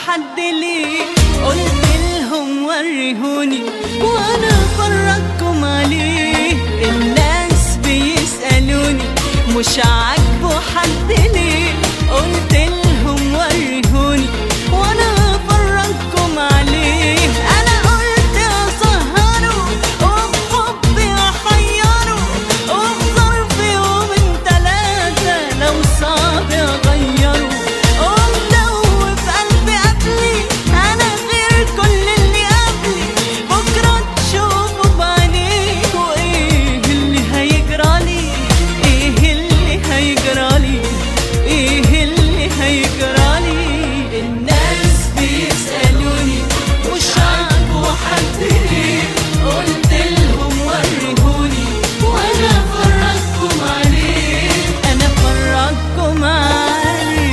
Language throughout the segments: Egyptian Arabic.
حد ليه قلت لهم وريهوني وانا فرجكم عليه الناس بيسألوني مش عاجبه حد ليه قلت لهم وريهوني وانا فرجكم عليه انا قلت اسهره وبحبي احيره وفي ظرف يومين تلاتة لو صعب اغيره ومدوب قلبي قبلي انا غير كل اللي قبلي بكره تشوفوا بعينيك وايه اللي هيجرالي ايه اللي هيجرالي ايه اللي هيجرالي الناس بيسألوني مش عاجبه حد ليه قلت لهم وريهوني وانا فرجكم عليه انا فرجكم عليه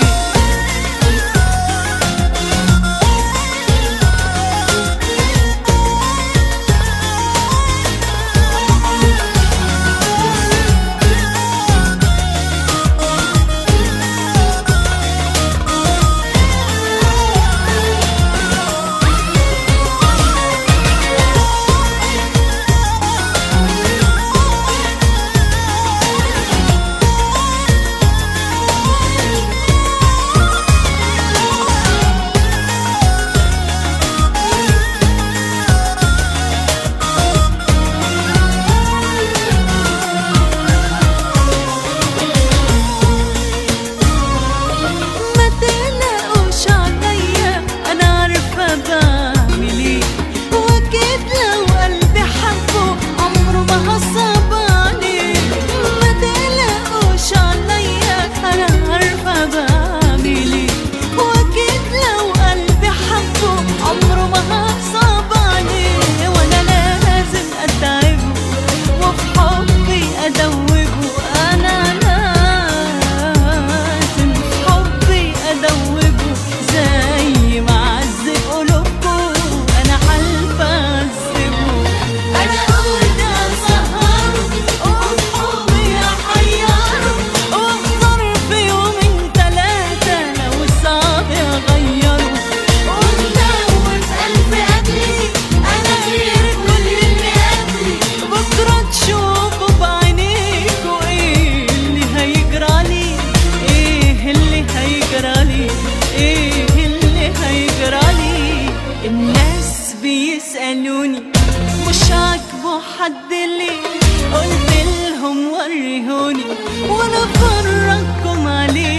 ما تقلقوش عليا انا عارفه بعمل ايه واكيد لو قلبي حبه عمره ما هصب عليه ما تقلقوش عليا انا عارفه بعمل ايه واكيد لو قلبي حبه عمره ما هصب عليه وانا لازم اتعبه وفي حبي ادوبه انا لازم في حبي ادوبه زي ما عذب قلوبكم انا حالفه اعذبه انا قلت اسهره وفي حبي احيره وفي ظرف يومين تلاته لو صعب اغيره ومدوب قلبي قبلي انا غير كل اللي قبلي بكره تشوفوا بعينيكوا ايه اللي هيجرالي ايه اللي هيجرالي ايه اللي هيجرالي الناس بيسألوني مش عاجبه حد ليه قلت لهم وريهوني وانا فرجكم عليه